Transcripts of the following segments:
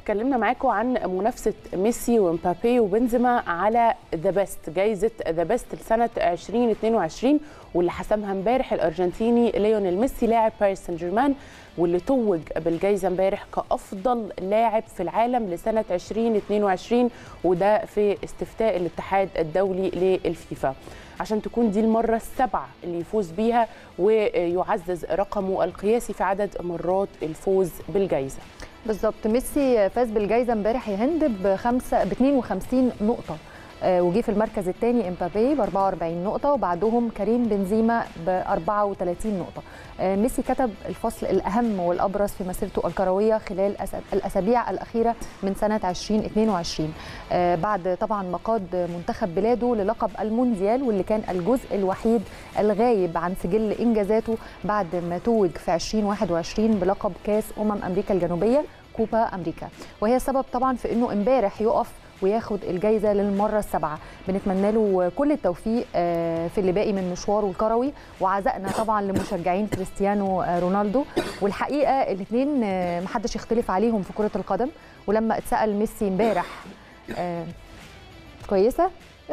اتكلمنا معاكم عن منافسه ميسي ومبابي وبنزيما على ذا بيست جائزه ذا بيست لسنه 2022 واللي حسمها امبارح الارجنتيني ليونيل ميسي لاعب باريس سان جيرمان واللي توج بالجائزه امبارح كافضل لاعب في العالم لسنه 2022 وده في استفتاء الاتحاد الدولي للفيفا عشان تكون دي المره السابعه اللي يفوز بيها ويعزز رقمه القياسي في عدد مرات الفوز بالجائزه بالظبط ميسي فاز بالجائزه امبارح يا هند بخمسه ب 52 نقطه آه، وجي في المركز الثاني امبابي ب 44 نقطه وبعدهم كريم بنزيما ب 34 نقطه آه، ميسي كتب الفصل الاهم والابرز في مسيرته الكرويه خلال أس- الاسابيع الاخيره من سنه 2022 آه، بعد طبعا ما قاد منتخب بلاده للقب المونديال واللي كان الجزء الوحيد الغايب عن سجل انجازاته بعد ما توج في 2021 بلقب كاس امم امريكا الجنوبيه كوبا امريكا وهي السبب طبعا في انه امبارح يقف وياخد الجايزه للمره السابعه بنتمنى له كل التوفيق آه، في اللي باقي من مشواره الكروي وعزائنا طبعا لمشجعين كريستيانو آه، رونالدو والحقيقه الاثنين محدش يختلف عليهم في كره القدم ولما اتسال ميسي امبارح آه، كويسه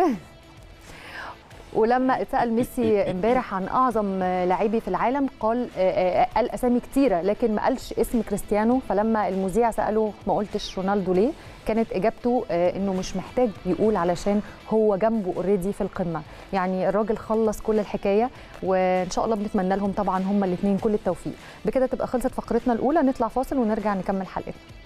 ولما اتسال ميسي امبارح عن اعظم لاعبي في العالم قال آه، آه، قال اسامي كتيره لكن ما قالش اسم كريستيانو فلما المذيع ساله ما قلتش رونالدو ليه كانت اجابته آه، انه مش محتاج يقول علشان هو جنبه اوريدي في القمه يعني الراجل خلص كل الحكايه وان شاء الله بنتمنى لهم طبعا هما الاثنين كل التوفيق بكده تبقى خلصت فقرتنا الاولى نطلع فاصل ونرجع نكمل حلقتنا